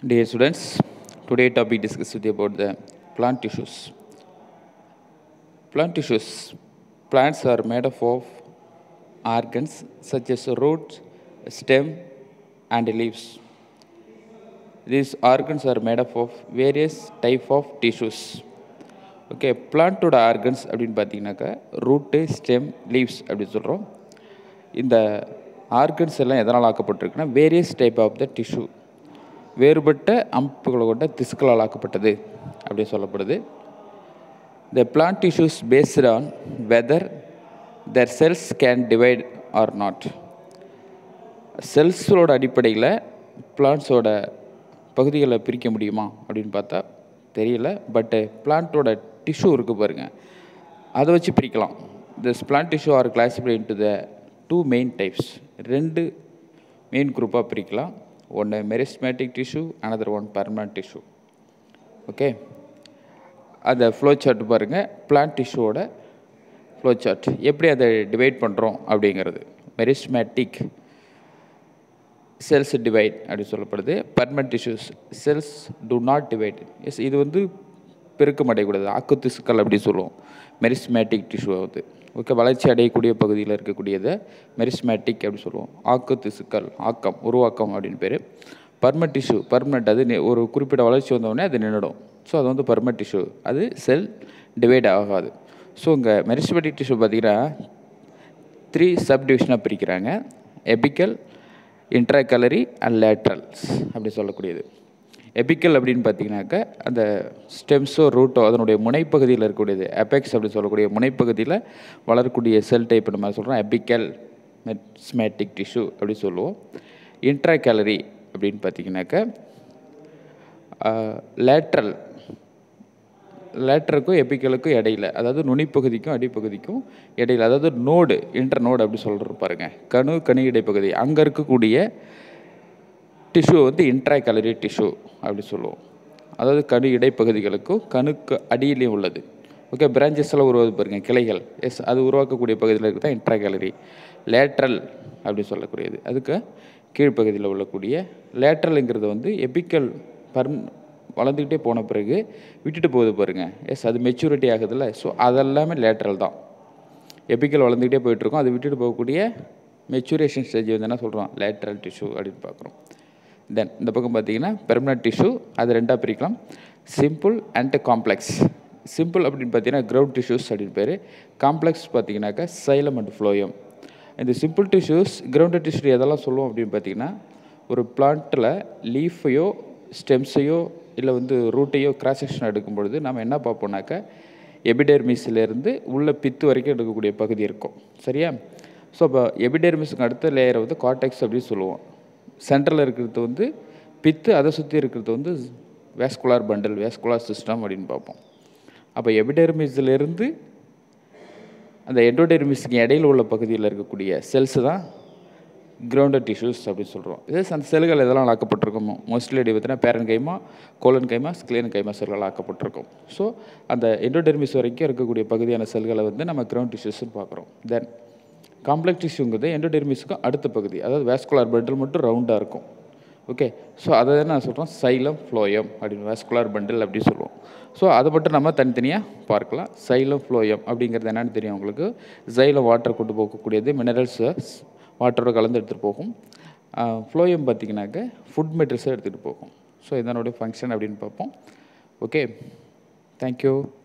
Dear students, today topic discuss with you about the plant tissues. Plant tissues. Plants are made up of organs such as roots, stem, and leaves. These organs are made up of various type of tissues. Okay பிளான்ட்டோட organs அப்படின்னு பார்த்தீங்கன்னாக்கா route stem leaves அப்படின்னு சொல்கிறோம் இந்த organs எல்லாம் எதனால் ஆக்கப்பட்டிருக்குன்னா various type of the tissue வேறுபட்ட அமைப்புகளை கொண்ட திசுக்களால் ஆக்கப்பட்டது அப்படின்னு சொல்லப்படுது the plant tissues based on whether the cells can divide or not செல்ஸோட அடிப்படையில் பிளான்ட்ஸோட பகுதிகளை பிரிக்க முடியுமா அப்படின்னு பார்த்தா தெரியல பட்டு பிளான்ட்டோட டிஷ்யூ இருக்குது பாருங்கள் அதை வச்சு பிரிக்கலாம் this plant tissue are classified into the two main types ரெண்டு மெயின் குரூப்பாக பிரிக்கலாம் ஒன்று meristematic tissue another one permanent tissue okay அந்த ஃப்ளோ சார்ட் பாருங்கள் பிளான்ட் டிஷ்யூவோட ஃப்ளோ சார்ட் எப்படி அதை டிவைட் பண்ணுறோம் அப்படிங்கிறது மெரிஸ்மேட்டிக் செல்ஸ் டிவைட் அப்படின்னு சொல்லப்படுது permanent tissues cells do not divide yes இது வந்து பெருக்கம் அடையக்கூடாது ஆக்கு திசுக்கள் அப்படி சொல்லுவோம் மெரிஸ்மேட்டிக் டிஷ்யூ வந்து ஓகே வளர்ச்சி அடையக்கூடிய பகுதியில் இருக்கக்கூடியதை மெரிஸ்மேட்டிக் அப்படி சொல்லுவோம் ஆக்கு திசுக்கள் ஆக்கம் உருவாக்கம் அப்படின்னு பேர் பர்மனன்ட் டிஷ்யூ பர்மனெண்ட் அது நி- ஒரு குறிப்பிட்ட வளர்ச்சி வந்தோடனே அது நின்றுடும் ஸோ அது வந்து பர்மனன்ட் டிஷ்யூ அது செல் டிவைட் ஆகாது ஸோ இங்கே மெரிஸ்மேட்டிக் டிஷ்யூ பார்த்தீங்கன்னா த்ரீ சப் டிவிஷனாக பிரிக்கிறாங்க எபிக்கல் இன்ட்ராகலரி அண்ட் லேட்ரல்ஸ் அப்படி சொல்லக்கூடியது எபிக்கல் அப்படின்னு பார்த்தீங்கன்னாக்க அந்த ஸ்டெம்ஸோ ரூட்டோ அதனுடைய முனைப்பகுதியில் இருக்கக்கூடியது அபெக்ஸ் அப்படி சொல்லக்கூடிய முனைப்பகுதியில் வளரக்கூடிய செல் டைப் நம்ம சொல்கிறோம் எபிக்கல் மெட்ஸ்மேட்டிக் டிஷ்யூ அப்படி சொல்லுவோம் இன்ட்ரா கேலரி அப்படின்னு பார்த்தீங்கன்னாக்க லேட்ரல் லேட்டருக்கும் எபிக்கலுக்கும் இடையில அதாவது நுனிப்பகுதிக்கும் அடிப்பகுதிக்கும் இடையில அதாவது நோடு இன்டர் நோடு அப்படி சொல்கிறோம் பாருங்க கணு கணு இடைப்பகுதி அங்கே இருக்கக்கூடிய டிஷ்யூ வந்து இன்ட்ரா கலரி டிஷ்யூ அப்படி சொல்லுவோம் அதாவது கணு இடைப்பகுதிகளுக்கும் கணுக்கு அடியிலையும் உள்ளது ஓகே பிரான்ச்சஸ் எல்லாம் உருவாது பாருங்க கிளைகள் எஸ் அது உருவாக்கக்கூடிய பகுதியில் இருக்கிறது தான் இன்ட்ரா கேலரி லேட்ரல் அப்படி சொல்லக்கூடியது அதுக்கு கீழ்ப்பகுதியில் உள்ளக்கூடிய லேட்ரலுங்கிறது வந்து எபிக்கல் பர்ம் வளர்ந்துக்கிட்டே போன பிறகு விட்டுட்டு போகுது பாருங்க எஸ் அது மெச்சூரிட்டி ஆகுதுல்ல ஸோ அதெல்லாமே லேட்ரல் தான் எபிக்கல் வளர்ந்துக்கிட்டே போயிட்டுருக்கோம் அது விட்டுட்டு போகக்கூடிய மெச்சூரேஷன் ஸ்டேஜ் வந்து என்ன சொல்கிறோம் லேட்ரல் டிஷ்யூ அப்படின்னு பார்க்குறோம் தென் இந்த பக்கம் பார்த்தீங்கன்னா பெர்மனன்ட் டிஷ்யூ அது ரெண்டாக பிரிக்கலாம் சிம்பிள் அண்ட் காம்ப்ளெக்ஸ் சிம்பிள் அப்படின்னு பார்த்தீங்கன்னா கிரவுண்ட் டிஷ்யூஸ் அப்படின்னு பேர் காம்ப்ளெக்ஸ் பார்த்தீங்கன்னாக்கா சைலம் அண்ட் ஃப்ளோயம் இந்த சிம்பிள் டிஷ்யூஸ் கிரவுண்டட் டிஷ்யூ எதெல்லாம் சொல்லுவோம் அப்படின்னு பார்த்தீங்கன்னா ஒரு பிளான்ட்டில் லீஃபையோ ஸ்டெம்ஸையோ இல்லை வந்து ரூட்டையோ கிராஸ் செக்ஷன் எடுக்கும் பொழுது நம்ம என்ன பார்ப்போம்னாக்கா எபிடெர்மிஸ்லேருந்து உள்ள பித்து வரைக்கும் எடுக்கக்கூடிய பகுதி இருக்கும் சரியா ஸோ அப்போ எபிடெர்மிஸுக்கு அடுத்த லேயரை வந்து கார்டெக்ஸ் அப்படின்னு சொல்லுவோம் சென்டரில் இருக்கிறது வந்து பித்து அதை சுற்றி இருக்கிறது வந்து வேஸ்குலார் பண்டல் வேஸ்குலார் சிஸ்டம் அப்படின்னு பார்ப்போம் அப்போ எபிடெர்மிஸ்லேருந்து அந்த எண்டோடெர்மிஸ்க்கு இடையில உள்ள பகுதியில் இருக்கக்கூடிய செல்ஸ் தான் கிரவுண்டட் டிஷ்யூஸ் அப்படின்னு சொல்கிறோம் இது அந்த செல்கள் எதெல்லாம் ஆக்கப்பட்டிருக்கோமோ மோஸ்ட்லி அப்படி பார்த்தீங்கன்னா பேரன் கைமா கோலன் கைமா ஸ்கிலேன் கைமா செல்கள் ஆக்கப்பட்டிருக்கும் ஸோ அந்த எண்டோடெர்மிஸ் வரைக்கும் இருக்கக்கூடிய பகுதியான செல்களை வந்து நம்ம கிரவுண்ட் டிஷ்யூஸ்னு பார்க்குறோம் தென் காம்ப்ளெக்ஸ் டிஷ்யூங்கிறது எண்டோடெர்மிஸுக்கும் அடுத்த பகுதி அதாவது வேஸ்குலார் பண்டில் மட்டும் ரவுண்டாக இருக்கும் ஓகே ஸோ அதை தான் நான் சொல்கிறோம் சைலம் ஃப்ளோயம் அப்படின்னு வேஸ்குலார் பண்டில் அப்படி சொல்லுவோம் ஸோ அதை மட்டும் நம்ம தனித்தனியாக பார்க்கலாம் சைலம் ஃப்ளோயம் அப்படிங்கிறது என்னன்னு தெரியும் உங்களுக்கு சைலம் வாட்டர் கொண்டு போகக்கூடியது மினரல்ஸை வாட்டரோட கலந்து எடுத்துகிட்டு போகும் ஃப்ளோயம் பார்த்தீங்கன்னாக்க ஃபுட் மெட்டீரியல்ஸை எடுத்துகிட்டு போகும் ஸோ இதனுடைய ஃபங்க்ஷன் அப்படின்னு பார்ப்போம் ஓகே தேங்க்யூ